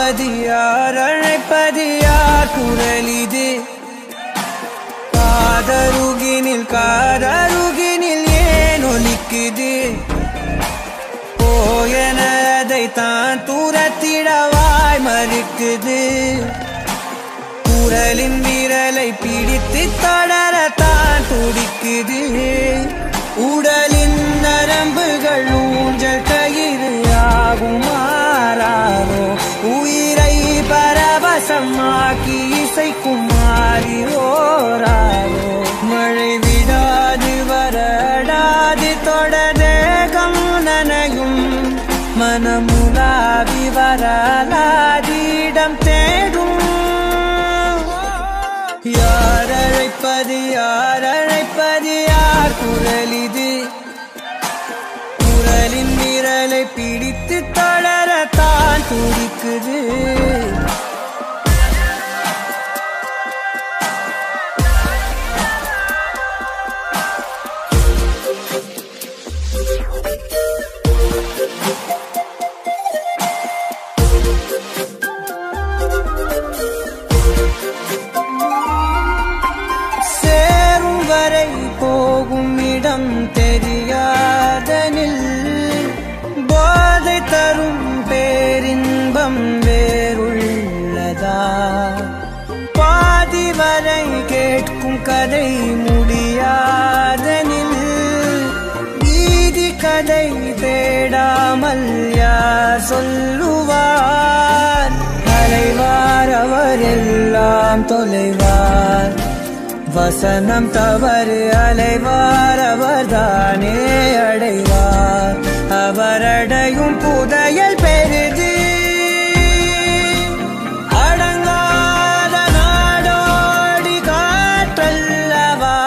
அழைப்பது யார் அழைப்பது யார் குரல் இது காதருகினில் காதருகினில் ஏன் ஒலிக்குது போயன அதை தான் தூரத்திடவாய் மறுக்குது குரலின் விரலை பிடித்து தொடரத்தான் துடிக்குது உடலின் நரம்புகள் ஊஞ்சல் கயிறு ஆகும் மாறாரோ உயிரை பரவசமாக்கி இசைக்கும் மாறி ஓராரோ மழை விடாது வரடாது தொடரேகம் நனையும் மனமுலாவி வரலாதிடம் தேடும் யார் அழைப்பது யார் அழைப்பது யார் குரல் இது குரலின் விரலை பிடித்து தொடரத்தான் துடிக்குது சேரும் வரை போகும் இடம் தெரியாதனில் போதை தரும் பேரின்பம் வேறுள்ளதா பாதி வரை கேட்கும் கதை முடியாதனில் நீதி கதை தேடாமல் யார் சொல்லுவார் அலைவார் அவர் எல்லாம் தொலைவார் வசனம் தவறு அலைவார் அவர்தானே அடைவார் அவரடையும் புதையல் பெரிது அடங்காத நாடோடி காற்றல்லவா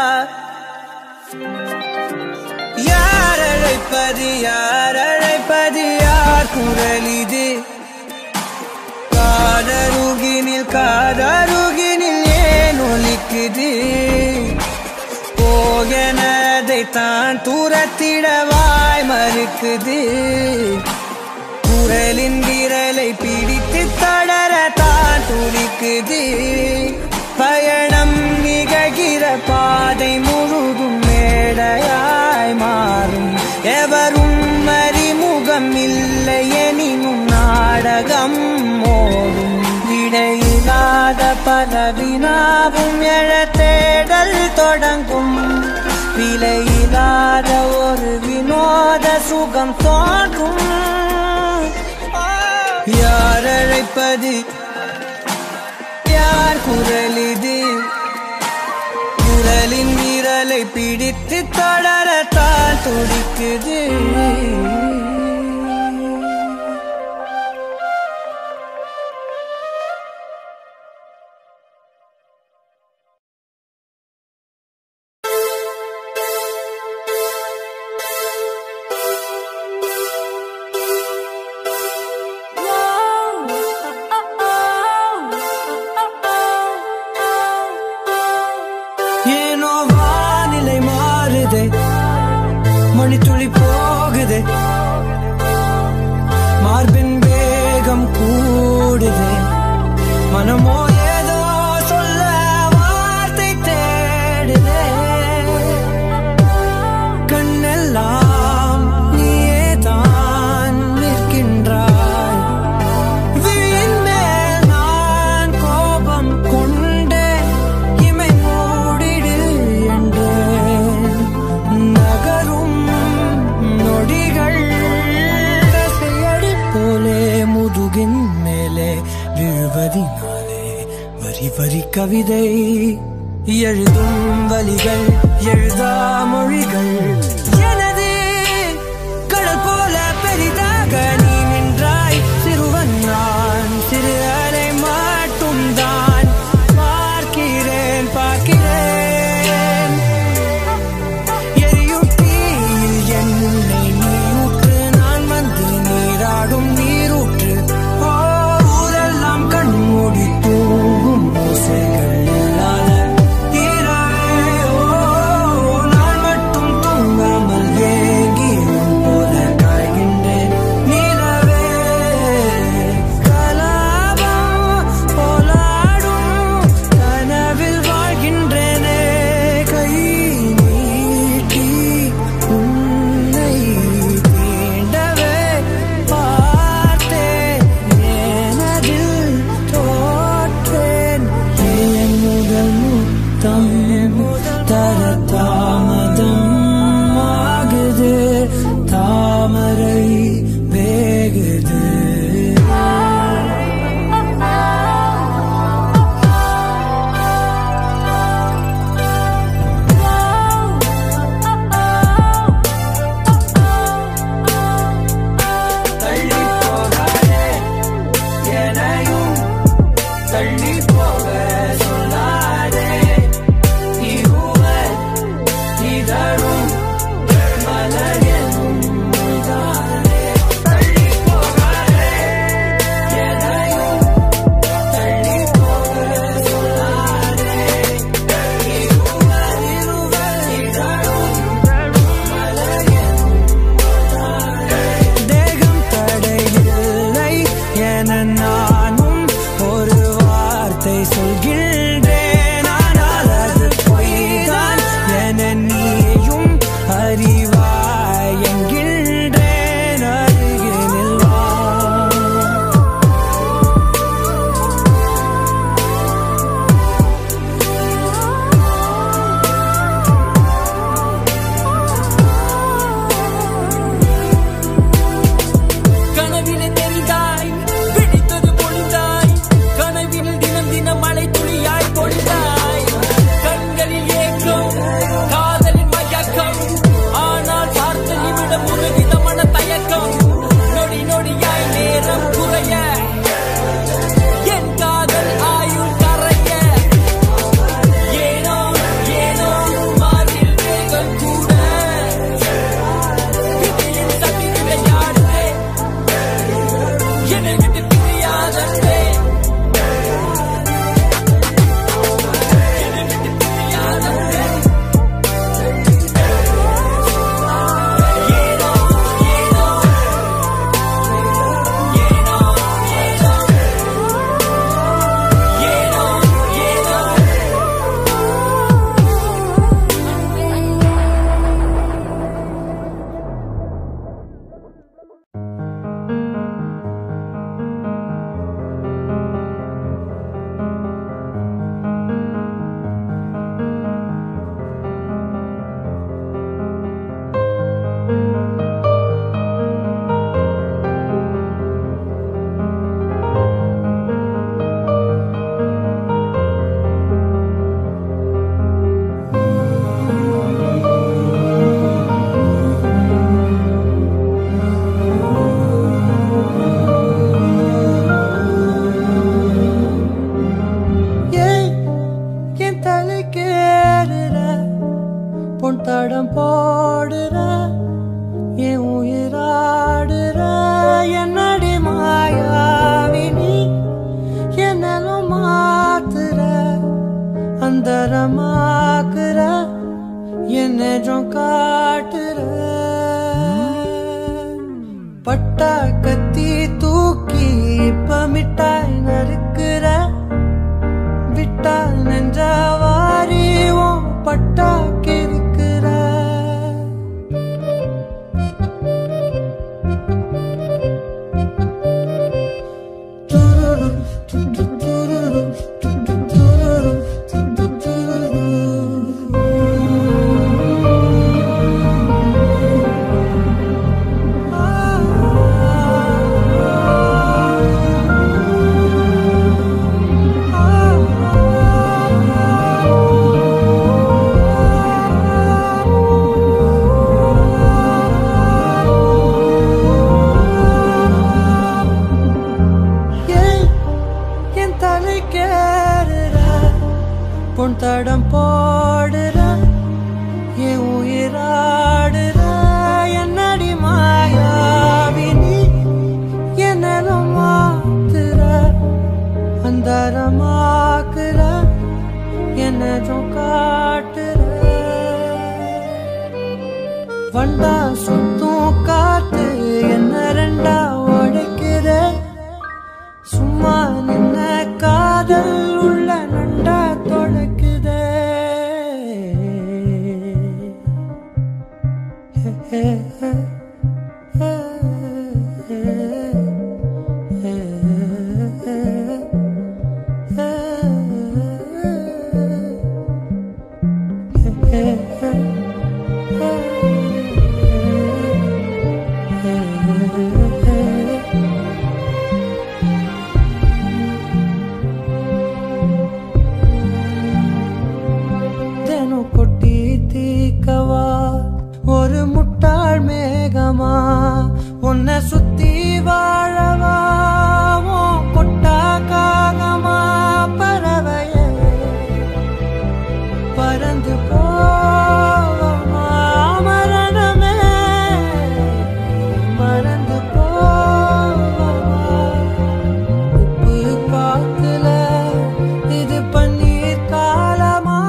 யார் அழைப்பது யார் அழைப்பது யார் குரல் இது காதருகினில் காதருகினில் ஏன் ஒலிக்குது போகனதை தான் தூரத்திடவாய் மறுக்குது குரலின் விரலை பிடித்து தொடர தான் துடிக்குது பயணம் நிகழ்கிற பாதை முழுதும் மேடையாய் மாறும் எவரும் அறிமுகம் இல்லை எனினும் நாடகம் ஓடும் இடையில்லாத பல வினாவும் எழ தேடல் தொடங்கும் விலையில்லாத ஒரு வினோத சுகம் தோன்றும் யார் அழைப்பது யார் குரல் இது குரலின் விரலை பிடித்து தொடரத்தான் துடிக்குது ஏனோ வானிலை மாறுதே மணித்துளி போகுதே மார்பின் வேகம் கூடுதே மனமோ ஏதோ சொல்ல வார்த்தை தேடுதே கண்ணெல்லாம் நீயே தான் நிற்கின்றாய் விழியின் மேல் நான் கோபம் கொண்டே இமை மூடிடு என்றேன் நகரும் நொடிகள் தசையடி போலே முதுகின் மேலே விழுவதினாலே வரி வரி கவிதை எழுதும் வலிகள் எழுதா மொழிகள் எனது கடல் போல பெரிதாக நீ நின்றாய் சிறுவன் நான் சிறு அலை மட்டும் தான் பார்க்கிறேன் பார்க்கிறேன் எரியும் தீயில் என்னை நீயூற்று நான் வந்து நீராடும் நீரூற்று ஓ ஊரெல்லாம் கண்மூடி தூங்கும் ஓசைகள் இல்லாத இரவே ஓ நான் மட்டும் தூங்காமல் ஏங்கி உன் போல காய்கின்றேன் நிலவே ஏன் என் தலை கேடுற பொன் தடம் போடுற என் உயிராடுற என்னடி மாயாவினி என்னலும் மாத்துற அந்தரமாக்குற என்னதும் காட்டுற வண்டா சுத்தும் காத்து என்ன ரெண்டா உடைக்கிற சும்மா நின்ன காதல் உள்ள நண்டா தொடக்குதே தினம் கொட்டி தீக்கவா ஒரு முட்டாள் மேகமா உன்னை சுத்தி வாழவா உன் கொட்டா காகமா பறவையே பறந்து போவமா மரணமே மறந்து போவமா உப்பு காத்துல இது பன்னீர் காலமா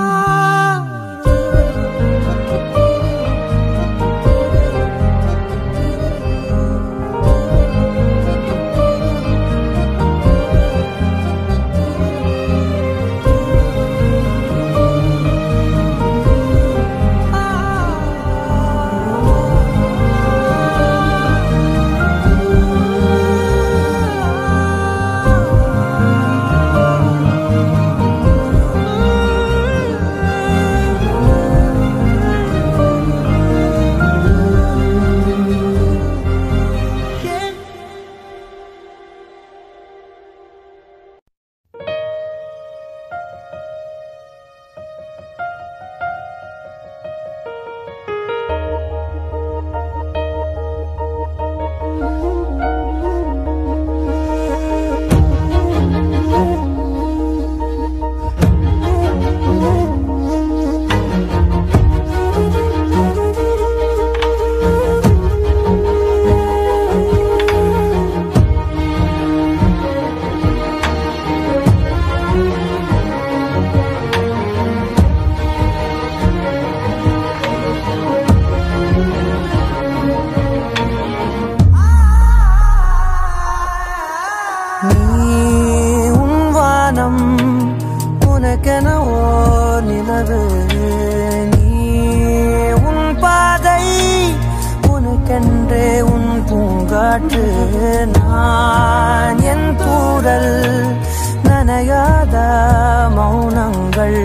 நீ உன் வானம் உனக்கென ஓர் நிலவு நீ உன் பாதை உனக்கென்றே உன் பூங்காற்று நான் என் தூரல் நனையாத மௌனங்கள்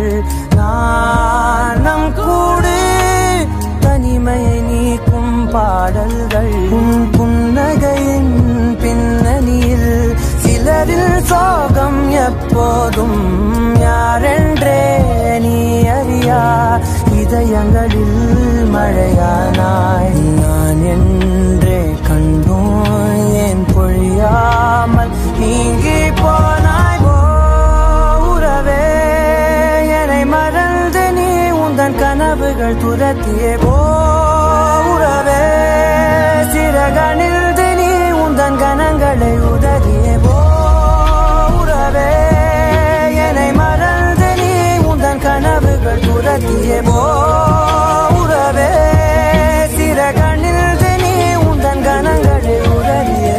நாணம் கூடு தனிமையை நீக்கும் பாடல்கள் உன் புன்னகையின் பின்னணியில் சிலரில் சோகம் எப்போதும் யாரென்றே நீ அறியா இதயங்களில் மழையானாய் நான் என்றே கண்டோம் ஏன் பொழியாமல் நீங்கி போனாய் ஓ உறவே என்னை மறந்து நீ உந்தன் கனவுகள் துரத்தியே போ உறவே சிறகனில் நீ உந்தன் கனங்களை உதறியே போ உறவே என்னை மறந்து நீ உந்தன் கனவுகள் துரத்தியே போ உறவே சிறகனில் நீ உந்தன் கனங்களை உதறியே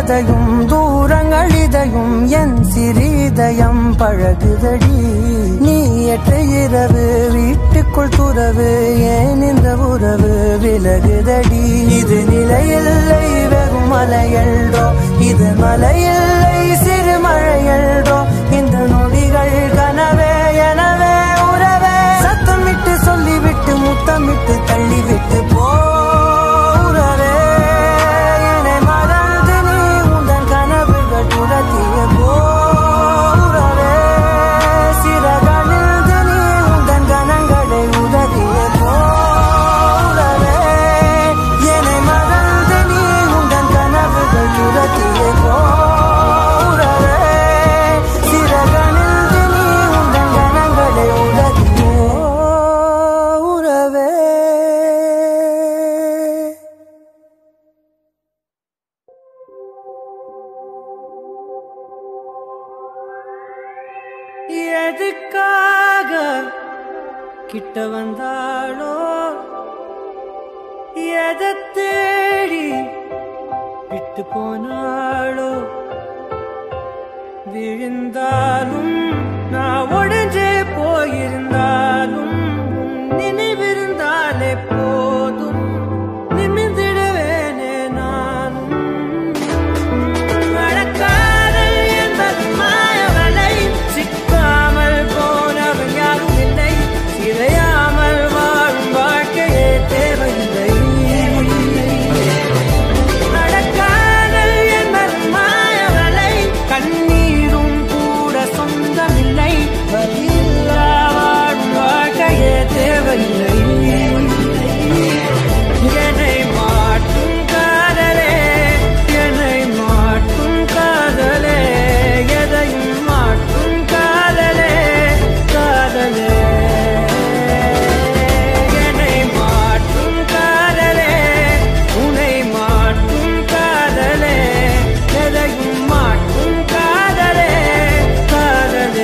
கதையும் தூரங்கள் இதையும் என் சிறிதயம் பழகுதடி நீ எட்ட இரவு வீட்டுக்குள் துறவு ஏன் இந்த உறவு விலகுதடி இது நிலையில்லை வெறும் மலையல்றோ இது மலையில்லை சிறு மழையல்றோ இந்த நொடிகள் கனவே எனவே உறவே சத்தமிட்டு சொல்லிவிட்டு முத்தமிட்டு தள்ளிவிட்டு போ உறவே என்னை மறந்து நீ உந்தன் கனவுகள் துரத்திய போ உறவே சிறகணிந்து நீ உந்தன் கனங்களை உதறிய போ உறவே என்னை மறந்து நீ உந்தன் கனவுகள் துரத்திய போ உறவே சிறகணிந்து நீ உந்தன் கனங்களை உதறிய உறவே எதுக்காக கிட்ட வந்தாளோ எதை தேடி விட்டு போனாளோ விழுந்தாலும் நான் உடஞ்சே போயிருந்தாலும் உன் நினைவிருந்தாலே போதும் நிமிர்ந்திடுவேனே நானும் நடக்காதல் என்பது மாயவலை சிக்காமல் போனவன் யாரும் இல்லை சிதையாமல் வாழும் வாழ்க்கையே தேவையில்லை நடக்காதல் என்பது மாயவலை கண்ணீரும் கூட சொந்தமில்லை வலியில்லா வாழும் வாழ்க்கையே தேவையில்லை என்னை மாட்டும் காதலே என்னை மாட்டும் காதலே எதையும் மாட்டும் காதலே காதலே என்னை மாட்டும் காதலே உன்னை மாட்டும் காதலே எதையும் மாட்டும் காதலே காதலே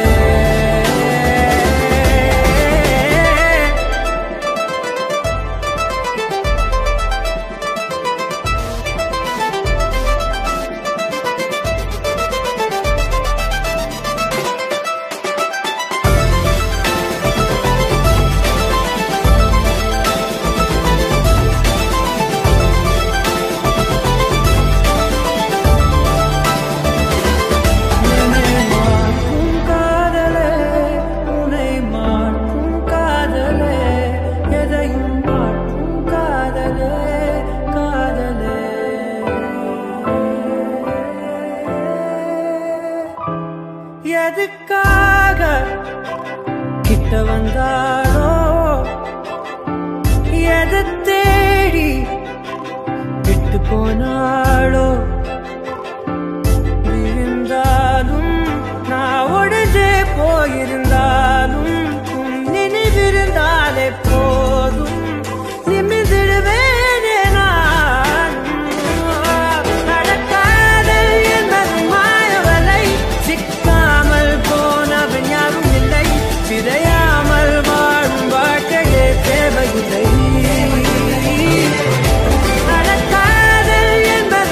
என்னை மாற்றும் காதலே உன்னை மாற்றும் காதலே எதையும் மாற்றும் காதலே காதலே எதுக்காக கிட்ட வந்தாளோ எதை தேடி விட்டு போனாளோ விழுந்தாலும் நான் உடஞ்சே போயிருந்தாலும் உன் நினைவிருந்தாலே போதும் நிமிர்ந்திடுவேனே நானும். நடக்காதல் என்பது மாயவலை சிக்காமல் போனவன் யாரும் இல்லை சிதையாமல் வாழும் வாழ்க்கையே தேவையில்லை நடக்காதல் என்பது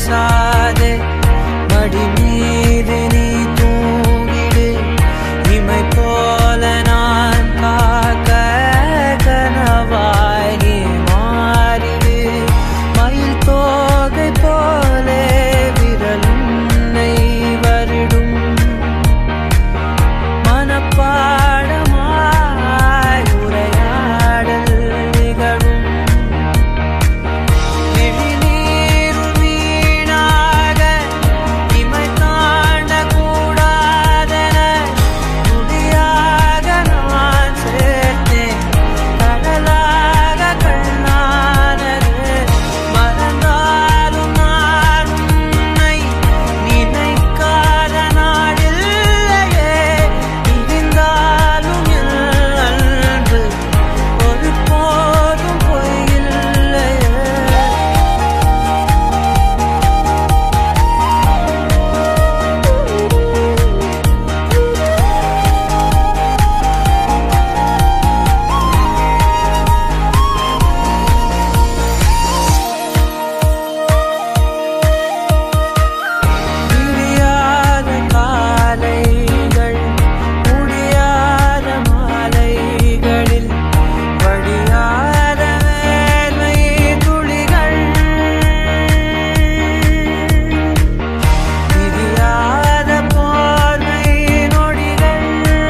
பேசாதே மடி மீது நீ தூங்கிடு இமை போல நான் காக்க கனவாய் நீ மாறிடு மயில் தோகை போலே விரல் உன்னை வருடும் மனப்பாடமாய் உரையாடல் நிகழும் விழிநீரும் வீணாக இமை தாண்டக் கூடாதென துடியாக நான் சேர்த்தேன். கடலாக கண்ணானது மறந்தாலும் நான் உன்னை நினைக்காத நாளில்லையே இருந்தாலும் என் அன்பு ஒரு போதும் பொய்யில்லையே விடியாத காலைகள் முடியாத மாலைகளில் வடியாத வேர்வை துளிகள் விரியாத போர்வை நொடிகள்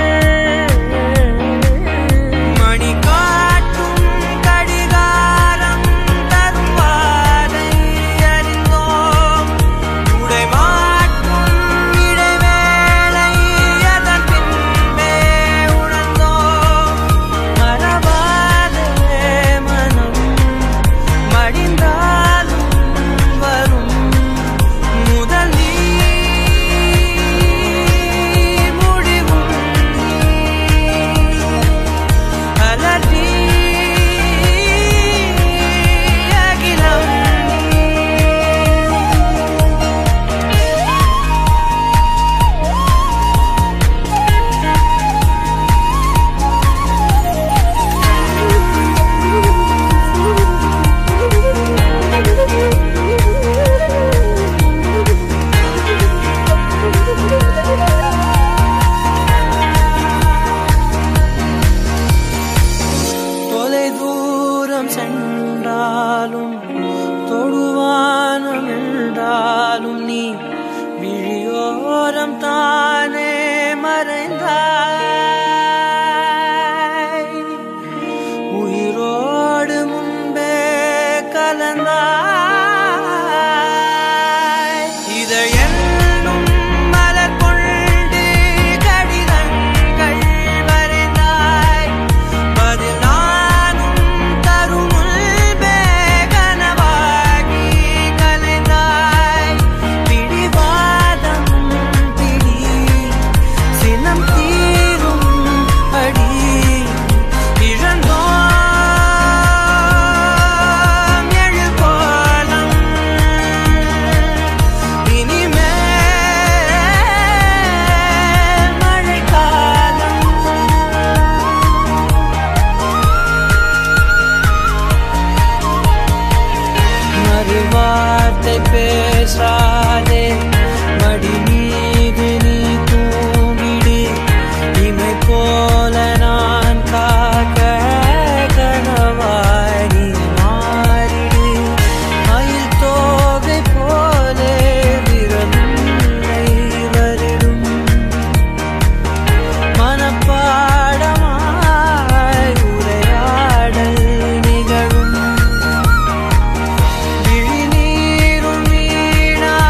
மணி காட்டும் கடிகாரம் தரும் வாதை அறிந்தோம் உடை மாற்றும் இடைவேளை அதன் பின்பே உணர்ந்தோம் மறவாதே மனம் மடிந்தாலும் வரும் முதல் நீ முடிவும் அலறி அகிலம் தொலை தூரம் சென்றாலும் தொடுவானம் என்றாலும் நீ விழியோரம் தானே மறைந்தாய் உயிரோடு முன்பே கலந்தாய் இதை என்னும் மலர் கொண்டு கடிதங்கள் வரைந்தாய் பதில் நானும் தரும் முன்பே கனவாகி கலைந்தாய் பிடிவாதம் பிடி சினம் தீரும் அடி இழந்தோம் எழில் கோலம் இனிமேல் மழைக்காலம் மறுவார்த்தை பேசாதே மடி மீது நீ தூங்கிடு இமை போல நான் காக்க கனவாய் நீ மாறிடு மயில் தோகை போலே விரலை வருடும் மனப்பாடமாய் உரையாடல் நிகழும் விழிநீரும் வீணாக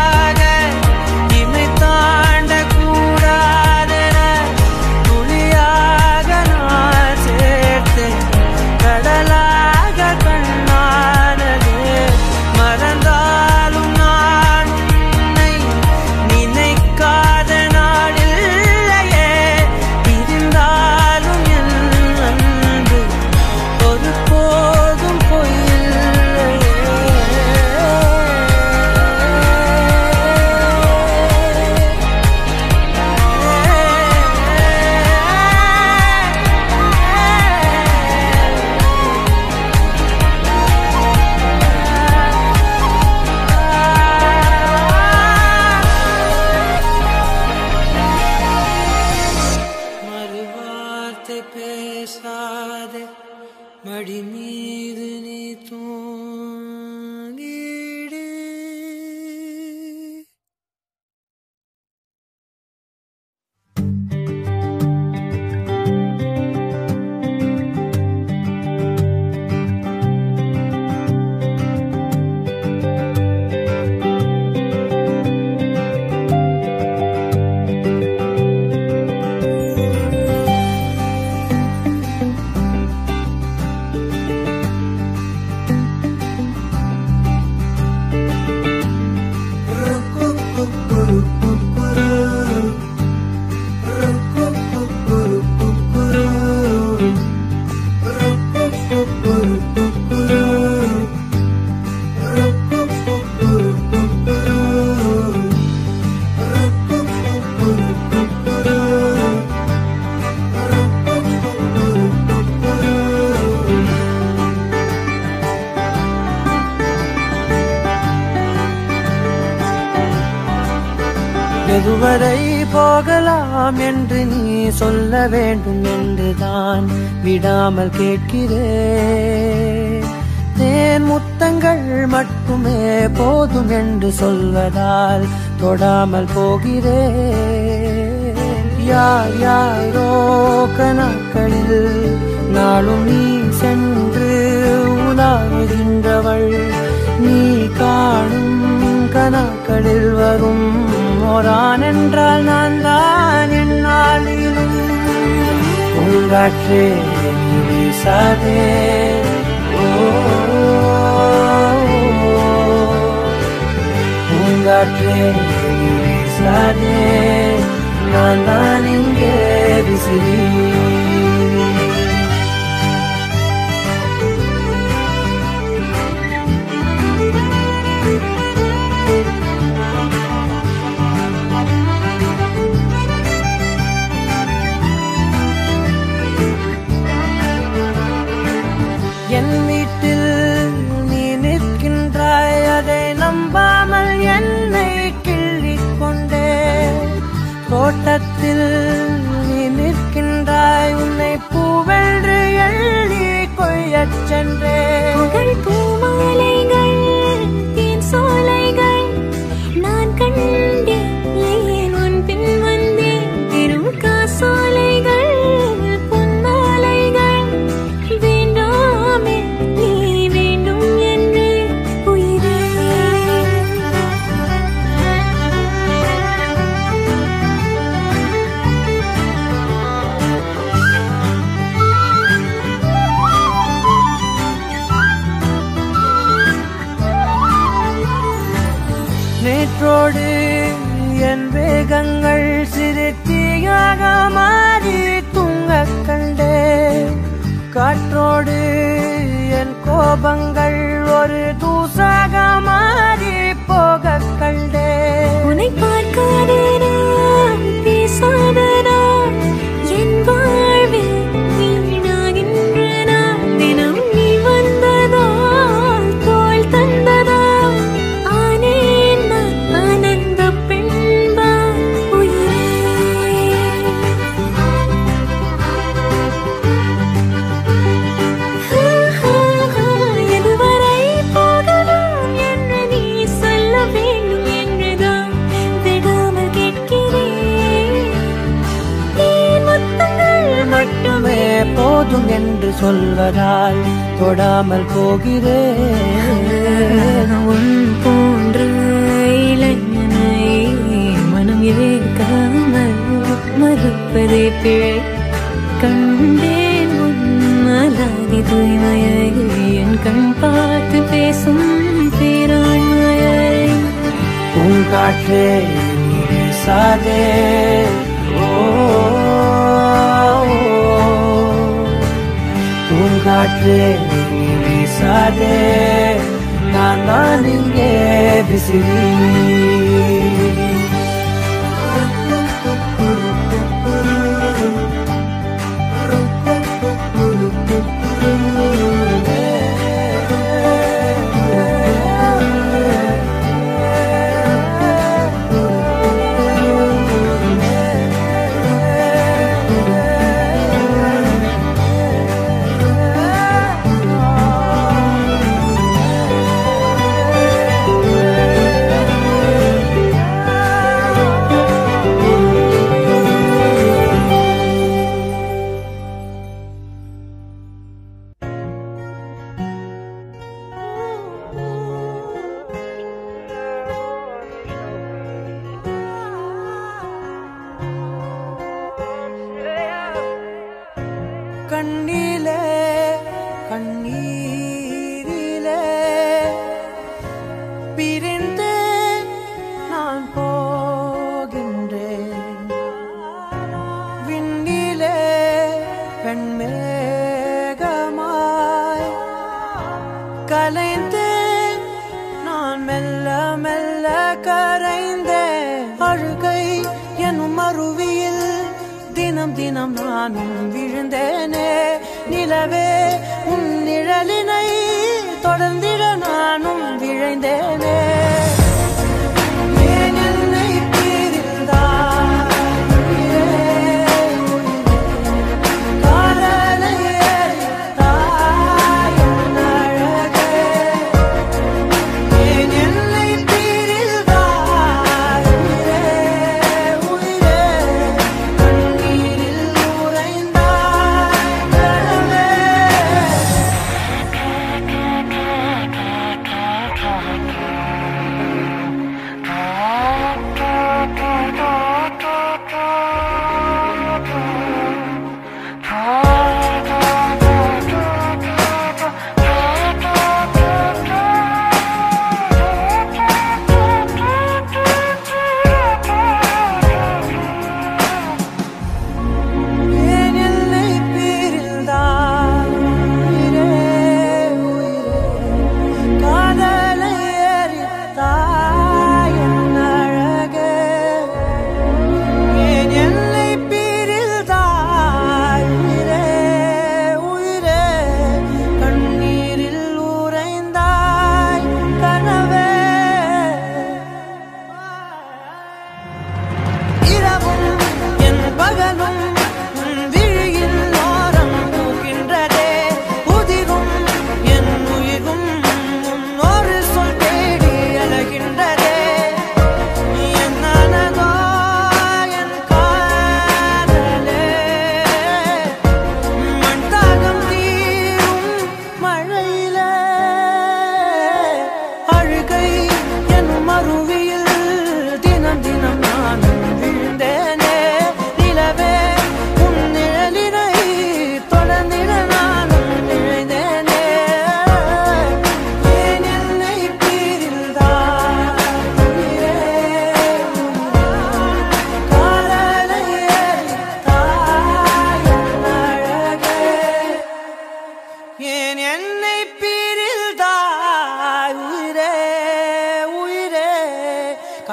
எதுவரை போகலாம் என்று நீ சொல்ல வேண்டும் என்றுதான் விடாமல் கேட்கிறேன் தேன் முத்தங்கள் மட்டுமே போதும் என்று சொல்வதால் தொடாமல் போகிறேன் யார் யாரோ கணக்களில் நாளும் நீ சென்று உலாவுகின்றவள் நீ காணும் கணக்களில் வரும் ஓரான் என்றால் நான் தான் என்னாலிலும் பூங்காற்றே நீ வீசாதே ஓ, பூங்காற்றே நீ வீசாதே நான் தான் இங்கே விசிறி என் வீட்டில் நீ நிற்கின்றாய் அதை நம்பாமல் என்னை கிள்ளிக் கொண்டே தோட்டத்தில் நீ நிற்கின்றாய் உன்னை பூவென்று எள்ளி கொய்யச் சென்றே புகழ் பூமாலைகள் தேன் சோலைகள் நான் கண்டேன் ஏன் உன் பின் வந்தேன் பெரும் காசோலைகள் பொன்மாலைகள் வேண்டாமே நீ வேண்டும் என்று உயிரே நேற்றோடு என் வேகங்கள் சிறு தீயாக மாறி தூங்கக் கண்டே காற்றோடு என் கோபங்கள் ஒரு தூசாக மாறி போகக் கண்டே உன்னை பார்க்காத நான், பேசாத நான், என் வாழ்வில் வீணாகின்ற நான். தினம் நீ வந்ததால், தோள் தந்ததால், ஆனேன் நான் ஆனந்தப் பெண்பால் உயிரே. எதுவரை போகலாம் என்று நீ சொல்ல வேண்டும் என்றுதான் விடாமல் கேட்கிறேன் தேன் முத்தங்கள் மட்டுமே போதும் என்று சொல்வதால் தொடாமல் போகிறேன் உன் போன்ற இளைஞனை மனம் ஏற்காமல் மறுப்பதே பிழை கண்டேன் உன் அலாதி தூய்மையை என் கண் பார்த்து பேசும் பேராண்மையை பூங்காற்றே நீ வீசாதே ஓ, பூங்காற்றே நீ வீசாதே நான் தான் இங்கே விசிறி கண்ணிலே கண்ணீரிலே பிரிந்து நான் போகின்றேன் விண்ணிலே பெண்மேகமாய் கலைந்தேன் நான் மெல்ல மெல்ல கரைந்தேன் அழுகை எனும் அருவியில் தினம் தினம் நானும் விழுந்தேனே நிலவே உன் நிழலினை தொடர்ந்திட நானும் விழைந்தேனே ஏன் என்னை பிரிந்த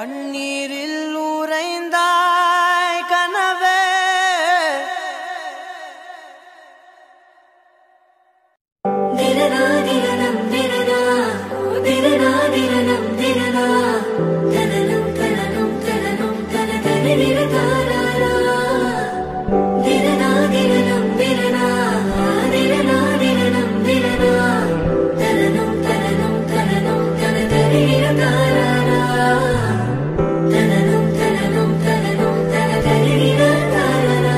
கண்ணீரில் உறைந்தாய் கனவே திரனா திரனம் திரனா திரனா திரனம் திரனா தனனம் தனனம் தனனம் தன தனிர தாராரா திரனா திரனம் திரனா திரனா திரனம் திரனா தனனம் தனனம் தனனம் தன தனிர தாராரா தனனம் தனனம் தனனம் தன தனிர தாராரா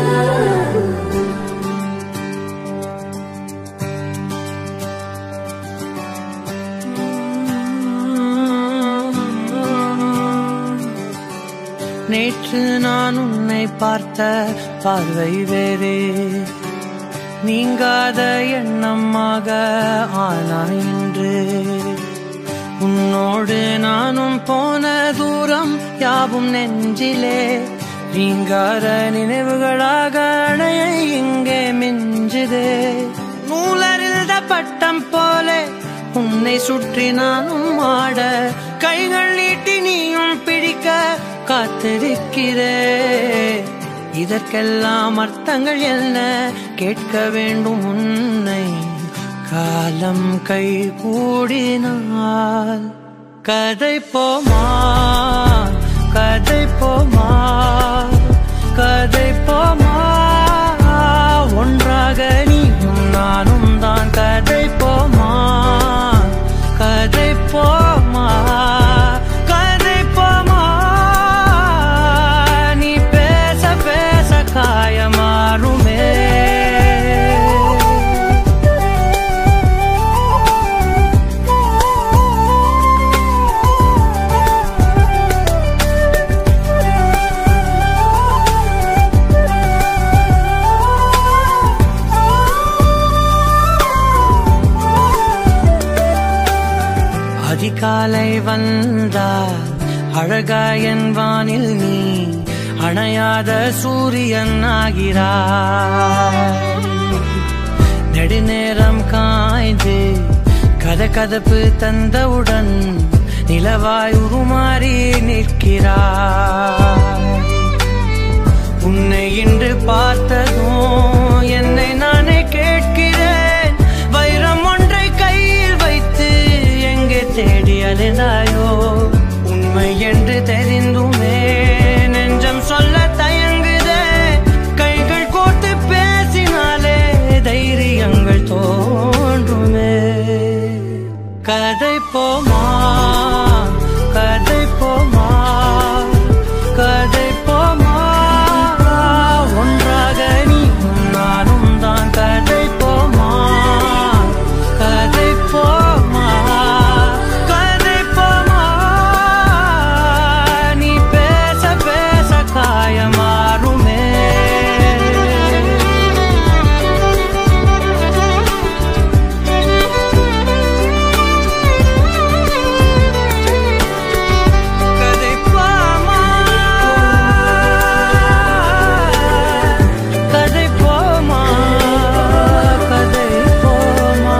நேற்று நான் உன்னை பார்த்த பார்வை வேறே நீங்காத எண்ணமாக ஆனாய் இன்று உன்னோடு நானும் போன தூரம் யாவும் நெஞ்சிலே நீங்காத நினைவுகளாக அணைய இங்கே மிஞ்சுதே நூலறிந்த பட்டம் போலே உன்னை சுற்றி நானும் ஆட கைகள் நீட்டி நீயும் பிடிக்க காத்திருக்கிறே இதற்கெல்லாம் அர்த்தங்கள் என்ன கேட்க வேண்டும் உன்னை காலம் கை கூடினால் கதை போமா கதை போமா கதை போமா ஒன்றாக நீயும் நானும் தான் கதை போமா கதை போமா கதை போமா நீ பேச பேச காயமாறுமே அதிகாலை வந்தால் அழகாயன் வானில் நீ அணையாத சூரியன் ஆகிறாய் நெடுநேரம் காய்ந்து கதகதப்பு தந்தவுடன் நிலவாய் உருமாறி நிற்கிறாய் உன்னை இன்று பார்த்ததும் என்னை நானே கேட்கிறேன் வைரம் ஒன்றை கையில் வைத்து எங்கே தேடி அலைந்தாயோ உண்மை என்று தெரிந்துமே நெஞ்சம் சொல்ல தயங்குதே கைகள் கோர்த்து பேசினாலே தைரியங்கள் தோன்றுமே கதை போமா கதை போமா கதை போமா ஒன்றாக நீயும் நானும் தான் கதை போமா கதை போமா கதை போமா நீ பேச பேச காயமாறுமே கதை போமா கதை போமா கதை போமா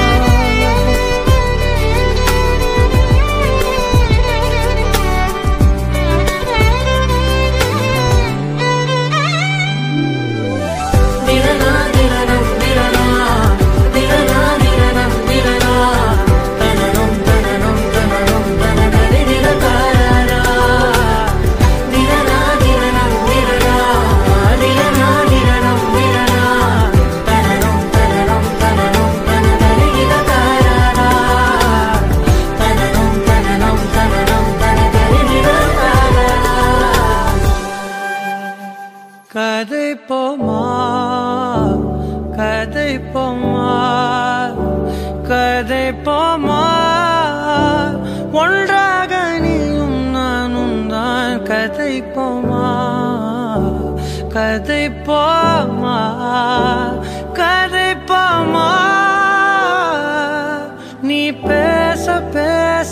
திரனா திரனம் திரனா திரனா திரனம் திரனா தனனம் தனனம் தனனம் தனதரி திரகாரா திரனா திரனம் திரனா திரனா திரனம் திரனா தனனம் தனனம் தனனம் தனதரி திரகாரா தனனம் தனனம் தனனம் தனதரி திரகாரா கதை போமா கதை போமா கதை போமா ஒன்றாக நீயும் நானும் தான் கதை போமா கதை போமா கதை போமா நீ பேச பேச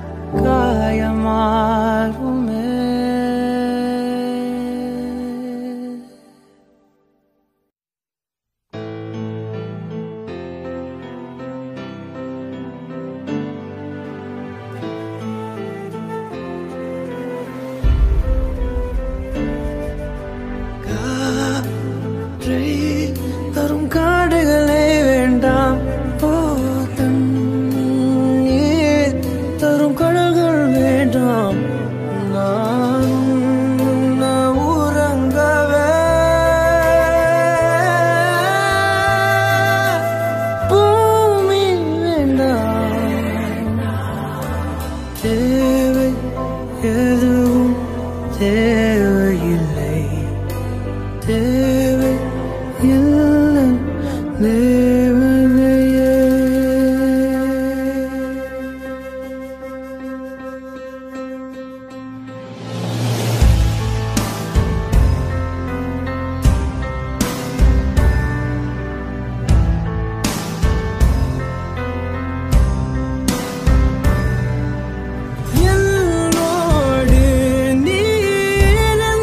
காயமாறுமே எதுவும் தேவையில்லை தேவை இல்லை தேவதையே என்னோடு நீ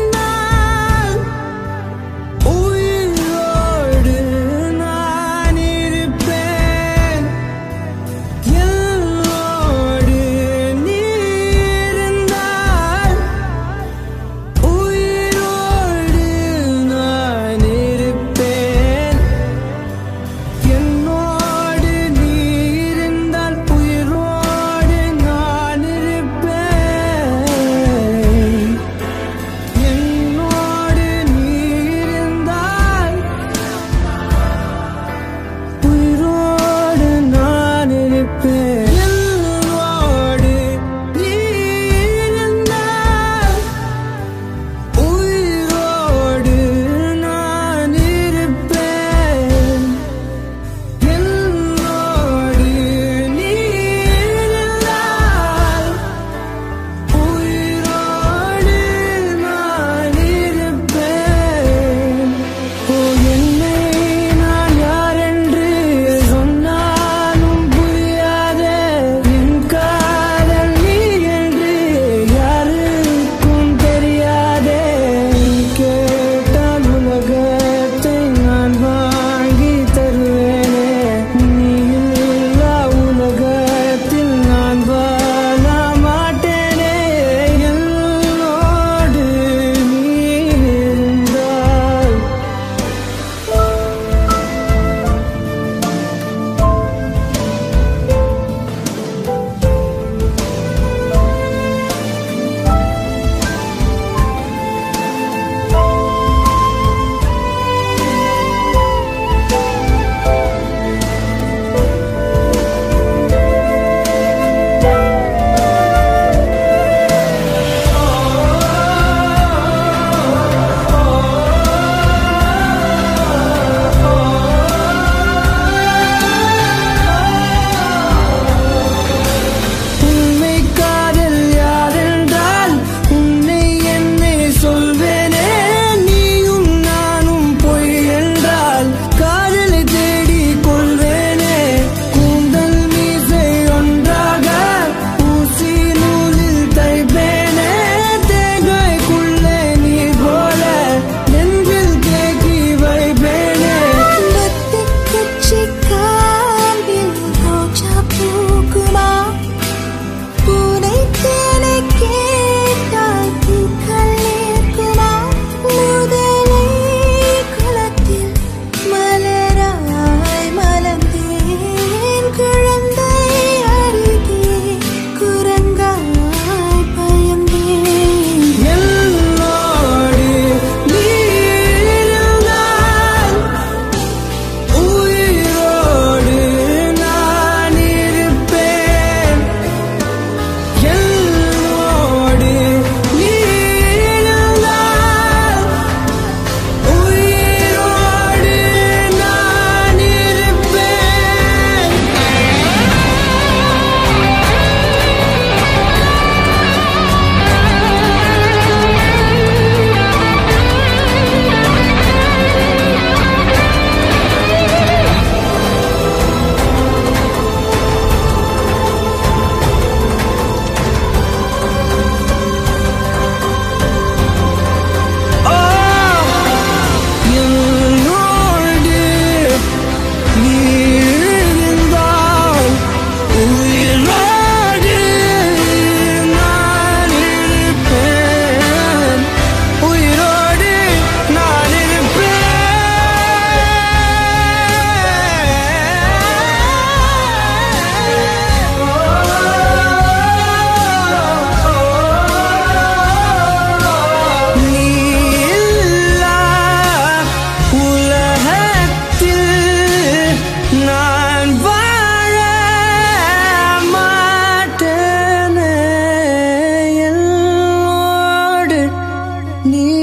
நீ